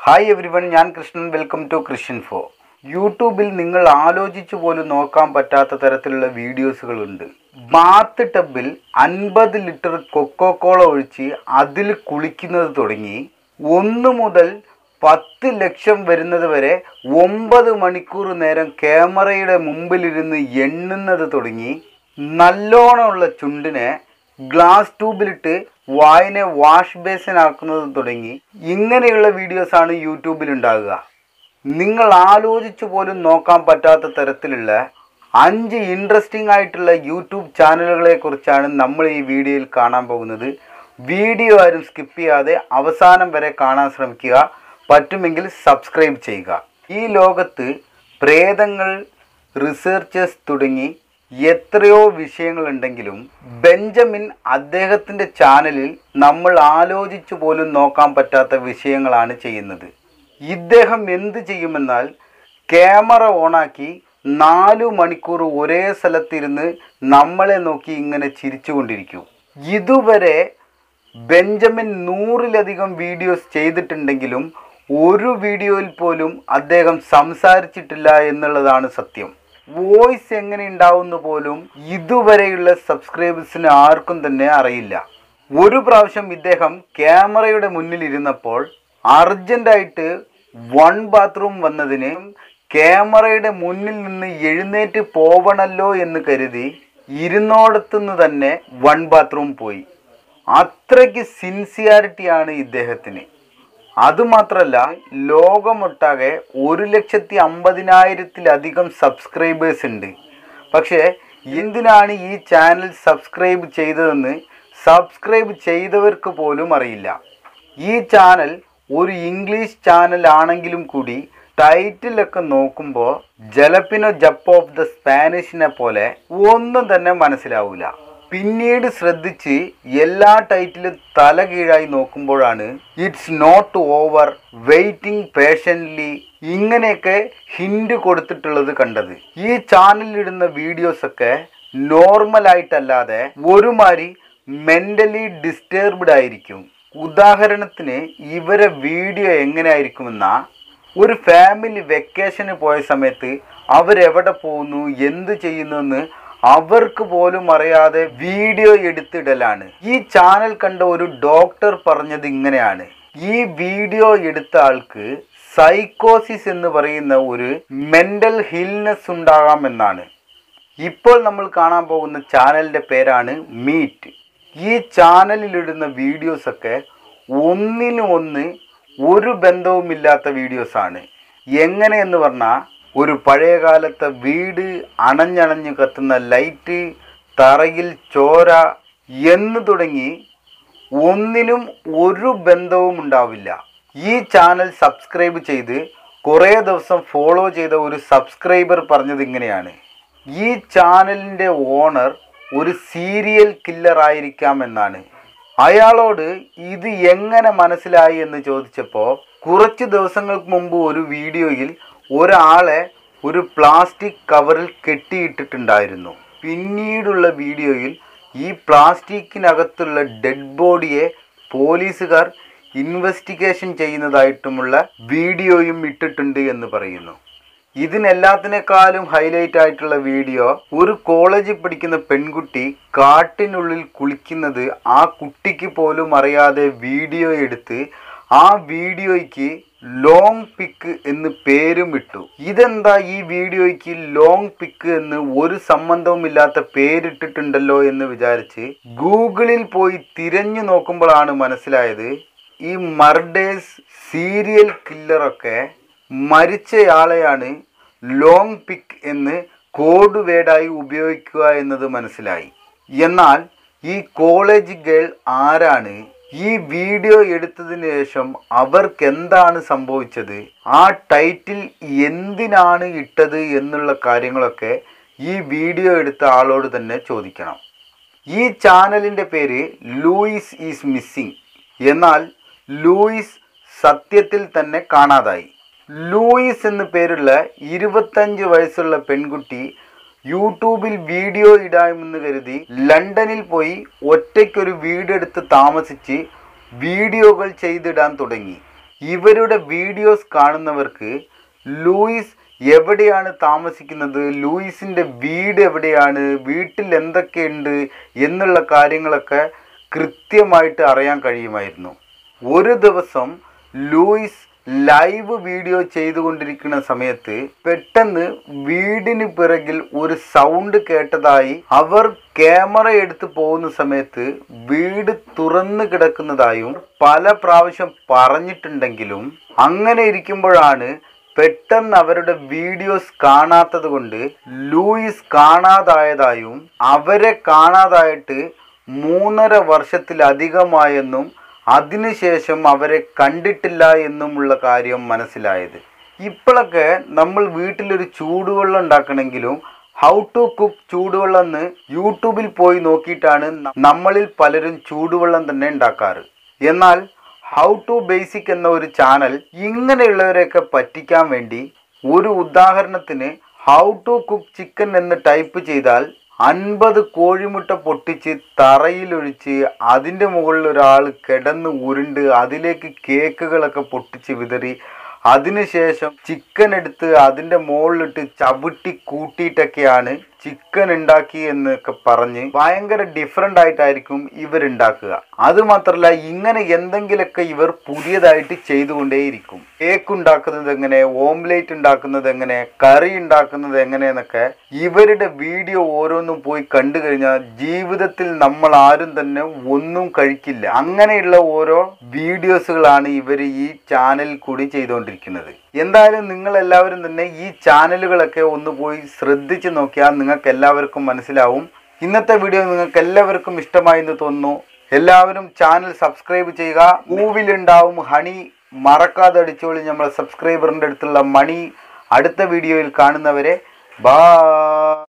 hi every one ഞാൻ Krishnan welcome to Krishnan ഫോ യൂട്യൂബിൽ നിങ്ങൾ ആലോചിച്ചു പോലും നോക്കാൻ പറ്റാത്ത തരത്തിലുള്ള വീഡിയോസുകളുണ്ട് ബാത്ത് ടബിൽ അൻപത് ലിറ്റർ കൊക്കോ കോള ഒഴിച്ച് അതിൽ കുളിക്കുന്നത് തുടങ്ങി ഒന്ന് മുതൽ പത്ത് ലക്ഷം വരുന്നത് വരെ ഒമ്പത് മണിക്കൂർ നേരം ക്യാമറയുടെ മുമ്പിലിരുന്ന് എണ്ണുന്നത് തുടങ്ങി നല്ലോണമുള്ള ചുണ്ടിനെ ഗ്ലാസ് ട്യൂബിലിട്ട് വായിനെ വാഷ് ബേസിൻ ആക്കുന്നത് തുടങ്ങി ഇങ്ങനെയുള്ള വീഡിയോസാണ് യൂട്യൂബിൽ ഉണ്ടാകുക നിങ്ങൾ ആലോചിച്ചു പോലും നോക്കാൻ പറ്റാത്ത തരത്തിലുള്ള അഞ്ച് ഇൻട്രസ്റ്റിംഗ് ആയിട്ടുള്ള യൂട്യൂബ് ചാനലുകളെ കുറിച്ചാണ് നമ്മൾ ഈ വീഡിയോയിൽ കാണാൻ പോകുന്നത് വീഡിയോ ആരും സ്കിപ്പ് ചെയ്യാതെ അവസാനം വരെ കാണാൻ ശ്രമിക്കുക പറ്റുമെങ്കിൽ സബ്സ്ക്രൈബ് ചെയ്യുക ഈ ലോകത്ത് പ്രേതങ്ങൾ റിസർച്ചേഴ്സ് തുടങ്ങി എത്രയോ വിഷയങ്ങളുണ്ടെങ്കിലും ബെഞ്ചമിൻ അദ്ദേഹത്തിൻ്റെ ചാനലിൽ നമ്മൾ ആലോചിച്ചു പോലും നോക്കാൻ പറ്റാത്ത വിഷയങ്ങളാണ് ചെയ്യുന്നത് ഇദ്ദേഹം എന്ത് ചെയ്യുമെന്നാൽ ക്യാമറ ഓണാക്കി നാലു മണിക്കൂർ ഒരേ സ്ഥലത്തിരുന്ന് നമ്മളെ നോക്കി ഇങ്ങനെ ചിരിച്ചുകൊണ്ടിരിക്കും ഇതുവരെ ബെഞ്ചമിൻ നൂറിലധികം വീഡിയോസ് ചെയ്തിട്ടുണ്ടെങ്കിലും ഒരു വീഡിയോയിൽ പോലും അദ്ദേഹം സംസാരിച്ചിട്ടില്ല എന്നുള്ളതാണ് സത്യം വോയിസ് എങ്ങനെ ഉണ്ടാവുന്ന പോലും ഇതുവരെയുള്ള സബ്സ്ക്രൈബേഴ്സിന് ആർക്കും തന്നെ അറിയില്ല ഒരു പ്രാവശ്യം ഇദ്ദേഹം ക്യാമറയുടെ മുന്നിൽ ഇരുന്നപ്പോൾ അർജന്റായിട്ട് വൺ ബാത്റൂം വന്നതിന് ക്യാമറയുടെ മുന്നിൽ നിന്ന് എഴുന്നേറ്റ് പോവണല്ലോ എന്ന് കരുതി ഇരുന്നോടത്തുനിന്ന് തന്നെ വൺ ബാത്റൂം പോയി അത്രയ്ക്ക് സിൻസിയാരിറ്റിയാണ് ഇദ്ദേഹത്തിന് അതുമാത്രമല്ല ലോകമൊട്ടാകെ ഒരു ലക്ഷത്തി അമ്പതിനായിരത്തിലധികം സബ്സ്ക്രൈബേഴ്സ് ഉണ്ട് പക്ഷേ എന്തിനാണ് ഈ ചാനൽ സബ്സ്ക്രൈബ് ചെയ്തതെന്ന് സബ്സ്ക്രൈബ് ചെയ്തവർക്ക് പോലും അറിയില്ല ഈ ചാനൽ ഒരു ഇംഗ്ലീഷ് ചാനൽ ആണെങ്കിലും കൂടി ടൈറ്റിലൊക്കെ നോക്കുമ്പോൾ ജലപ്പിനോ ജപ്പ് ഓഫ് ദ സ്പാനിഷിനെ പോലെ ഒന്നും തന്നെ മനസ്സിലാവില്ല പിന്നീട് ശ്രദ്ധിച്ച് എല്ലാ ടൈറ്റിലും തല കീഴായി നോക്കുമ്പോഴാണ് it's not over waiting patiently ഇങ്ങനെയൊക്കെ ഹിൻഡ് കൊടുത്തിട്ടുള്ളത് കണ്ടത് ഈ ചാനലിലിടുന്ന വീഡിയോസൊക്കെ നോർമലായിട്ടല്ലാതെ ഒരുമാതിരി മെൻ്റലി ഡിസ്റ്റർബ്ഡ് ആയിരിക്കും ഉദാഹരണത്തിന് ഇവരെ വീഡിയോ എങ്ങനെ ആയിരിക്കുമെന്നാ ഒരു ഫാമിലി വെക്കേഷന് പോയ സമയത്ത് അവരെവിടെ പോകുന്നു എന്ത് ചെയ്യുന്നു എന്ന് അവർക്ക് പോലും അറിയാതെ വീഡിയോ എടുത്തിടലാണ് ഈ ചാനൽ കണ്ട ഒരു ഡോക്ടർ പറഞ്ഞത് ഇങ്ങനെയാണ് ഈ വീഡിയോ എടുത്ത ആൾക്ക് സൈക്കോസിസ് എന്ന് പറയുന്ന ഒരു മെൻ്റൽ ഹിൽനെസ് ഉണ്ടാകാമെന്നാണ് ഇപ്പോൾ നമ്മൾ കാണാൻ പോകുന്ന ചാനലിൻ്റെ പേരാണ് മീറ്റ് ഈ ചാനലിലിടുന്ന വീഡിയോസൊക്കെ ഒന്നിനും ഒന്ന് ഒരു ബന്ധവുമില്ലാത്ത വീഡിയോസാണ് എങ്ങനെയെന്ന് പറഞ്ഞാൽ ഒരു പഴയകാലത്തെ വീട് അണഞ്ഞണഞ്ഞു കത്തുന്ന ലൈറ്റ് തറയിൽ ചോര എന്ന് തുടങ്ങി ഒന്നിനും ഒരു ബന്ധവും ഉണ്ടാവില്ല ഈ ചാനൽ സബ്സ്ക്രൈബ് ചെയ്ത് കുറേ ദിവസം ഫോളോ ചെയ്ത ഒരു സബ്സ്ക്രൈബർ പറഞ്ഞത് ഇങ്ങനെയാണ് ഈ ചാനലിൻ്റെ ഓണർ ഒരു സീരിയൽ കില്ലർ ആയിരിക്കാം എന്നാണ് അയാളോട് ഇത് എങ്ങനെ മനസ്സിലായി എന്ന് ചോദിച്ചപ്പോൾ കുറച്ച് ദിവസങ്ങൾക്ക് മുമ്പ് ഒരു വീഡിയോയിൽ ഒരാളെ ഒരു പ്ലാസ്റ്റിക് കവറിൽ കെട്ടിയിട്ടിട്ടുണ്ടായിരുന്നു പിന്നീടുള്ള വീഡിയോയിൽ ഈ പ്ലാസ്റ്റിക്കിനകത്തുള്ള ഡെഡ് ബോഡിയെ പോലീസുകാർ ഇൻവെസ്റ്റിഗേഷൻ ചെയ്യുന്നതായിട്ടുമുള്ള വീഡിയോയും ഇട്ടിട്ടുണ്ട് എന്ന് പറയുന്നു ഇതിനെല്ലാത്തിനേക്കാളും ഹൈലൈറ്റ് ആയിട്ടുള്ള വീഡിയോ ഒരു കോളേജിൽ പഠിക്കുന്ന പെൺകുട്ടി കാട്ടിനുള്ളിൽ കുളിക്കുന്നത് ആ കുട്ടിക്ക് പോലും അറിയാതെ വീഡിയോ എടുത്ത് ആ വീഡിയോയ്ക്ക് ലോങ് പിക്ക് എന്ന് പേരും ഇട്ടു ഇതെന്താ ഈ വീഡിയോയ്ക്ക് ലോങ് പിക്ക് എന്ന് ഒരു സംബന്ധവുമില്ലാത്ത പേരിട്ടിട്ടുണ്ടല്ലോ എന്ന് വിചാരിച്ച് ഗൂഗിളിൽ പോയി തിരഞ്ഞു നോക്കുമ്പോഴാണ് മനസ്സിലായത് ഈ മർഡേഴ്സ് സീരിയൽ കില്ലറൊക്കെ മരിച്ചയാളെയാണ് ലോങ് പിക്ക് എന്ന് കോഡ് വേർഡായി ഉപയോഗിക്കുക എന്നത് മനസ്സിലായി എന്നാൽ ഈ കോളേജ് ഗേൾ ആരാണ് ഈ വീഡിയോ എടുത്തതിന് ശേഷം അവർക്ക് എന്താണ് സംഭവിച്ചത് ആ ടൈറ്റിൽ എന്തിനാണ് ഇട്ടത് എന്നുള്ള കാര്യങ്ങളൊക്കെ ഈ വീഡിയോ എടുത്ത ആളോട് തന്നെ ചോദിക്കണം ഈ ചാനലിൻ്റെ പേര് ലൂയിസ് ഈസ് മിസ്സിങ് എന്നാൽ ലൂയിസ് സത്യത്തിൽ തന്നെ കാണാതായി ലൂയിസ് എന്നു പേരുള്ള ഇരുപത്തഞ്ച് വയസ്സുള്ള പെൺകുട്ടി യൂട്യൂബിൽ വീഡിയോ ഇടാമെന്ന് കരുതി ലണ്ടനിൽ പോയി ഒറ്റയ്ക്കൊരു വീടെടുത്ത് താമസിച്ച് വീഡിയോകൾ ചെയ്തിടാൻ തുടങ്ങി ഇവരുടെ വീഡിയോസ് കാണുന്നവർക്ക് ലൂയിസ് എവിടെയാണ് താമസിക്കുന്നത് ലൂയിസിൻ്റെ വീട് എവിടെയാണ് വീട്ടിൽ എന്തൊക്കെയുണ്ട് എന്നുള്ള കാര്യങ്ങളൊക്കെ കൃത്യമായിട്ട് അറിയാൻ കഴിയുമായിരുന്നു ഒരു ദിവസം ലൂയിസ് ലൈവ് വീഡിയോ ചെയ്തുകൊണ്ടിരിക്കുന്ന സമയത്ത് പെട്ടെന്ന് വീടിന് പിറകിൽ ഒരു സൗണ്ട് കേട്ടതായി അവർ ക്യാമറ എടുത്ത് പോകുന്ന സമയത്ത് വീട് തുറന്നു കിടക്കുന്നതായും പല പ്രാവശ്യം പറഞ്ഞിട്ടുണ്ടെങ്കിലും അങ്ങനെ ഇരിക്കുമ്പോഴാണ് പെട്ടെന്ന് അവരുടെ വീഡിയോസ് കാണാത്തത് കൊണ്ട് ലൂയിസ് കാണാതായതായും അവരെ കാണാതായിട്ട് മൂന്നര വർഷത്തിലധികമായെന്നും അതിനുശേഷം അവരെ കണ്ടിട്ടില്ല എന്നുമുള്ള കാര്യം മനസ്സിലായത് ഇപ്പോഴൊക്കെ നമ്മൾ വീട്ടിലൊരു ചൂടുവെള്ളം ഉണ്ടാക്കണമെങ്കിലും ഹൗ ടു കുക്ക് ചൂടുവെള്ളം എന്ന് യൂട്യൂബിൽ പോയി നോക്കിയിട്ടാണ് ന- നമ്മളിൽ പലരും ചൂടുവെള്ളം തന്നെ ഉണ്ടാക്കാറ് എന്നാൽ ഹൗ ടു ബേസിക് എന്ന ഒരു ചാനൽ ഇങ്ങനെയുള്ളവരെയൊക്കെ പറ്റിക്കാൻ വേണ്ടി ഒരു ഉദാഹരണത്തിന് ഹൗ ടു കുക്ക് ചിക്കൻ എന്ന് ടൈപ്പ് ചെയ്താൽ അൻപത് കോഴിമുട്ട പൊട്ടിച്ച് തറയിലൊഴിച്ച് അതിൻ്റെ മുകളിൽ ഒരാൾ കിടന്ന് ഉരുണ്ട് അതിലേക്ക് കേക്കുകളൊക്കെ പൊട്ടിച്ച് വിതറി അതിനുശേഷം ചിക്കൻ എടുത്ത് അതിൻ്റെ മുകളിലിട്ട് ചവിട്ടി കൂട്ടിയിട്ടൊക്കെയാണ് ചിക്കൻ ഉണ്ടാക്കി എന്നൊക്കെ പറഞ്ഞ് ഭയങ്കര ഡിഫറെൻ്റ് ആയിട്ടായിരിക്കും ഇവരുണ്ടാക്കുക അത് മാത്രമല്ല ഇങ്ങനെ എന്തെങ്കിലുമൊക്കെ ഇവർ പുതിയതായിട്ട് ചെയ്തുകൊണ്ടേയിരിക്കും കേക്ക് ഉണ്ടാക്കുന്നത് എങ്ങനെ ഓംലേറ്റ് ഉണ്ടാക്കുന്നത് എങ്ങനെ കറി ഉണ്ടാക്കുന്നത് എങ്ങനെയെന്നൊക്കെ ഇവരുടെ വീഡിയോ ഓരോന്നും പോയി കണ്ടു കഴിഞ്ഞാൽ ജീവിതത്തിൽ നമ്മൾ ആരും തന്നെ ഒന്നും കഴിക്കില്ല അങ്ങനെയുള്ള ഓരോ വീഡിയോസുകളാണ് ഇവർ ഈ ചാനലിൽ കൂടി ചെയ്തുകൊണ്ടിരിക്കുന്നത് എന്തായാലും നിങ്ങൾ എല്ലാവരും തന്നെ ഈ ചാനലുകളൊക്കെ ഒന്ന് പോയി ശ്രദ്ധിച്ച് നോക്കിയാൽ നിങ്ങൾക്ക് എല്ലാവർക്കും മനസ്സിലാവും ഇന്നത്തെ വീഡിയോ നിങ്ങൾക്ക് എല്ലാവർക്കും ഇഷ്ടമായി എന്ന് തോന്നുന്നു എല്ലാവരും ചാനൽ സബ്സ്ക്രൈബ് ചെയ്യുക മൂവിലുണ്ടാവും ഹണി മറക്കാതെ അടിച്ചോളി നമ്മളെ സബ്സ്ക്രൈബറിൻ്റെ അടുത്തുള്ള മണി അടുത്ത വീഡിയോയിൽ കാണുന്നവരെ ബാ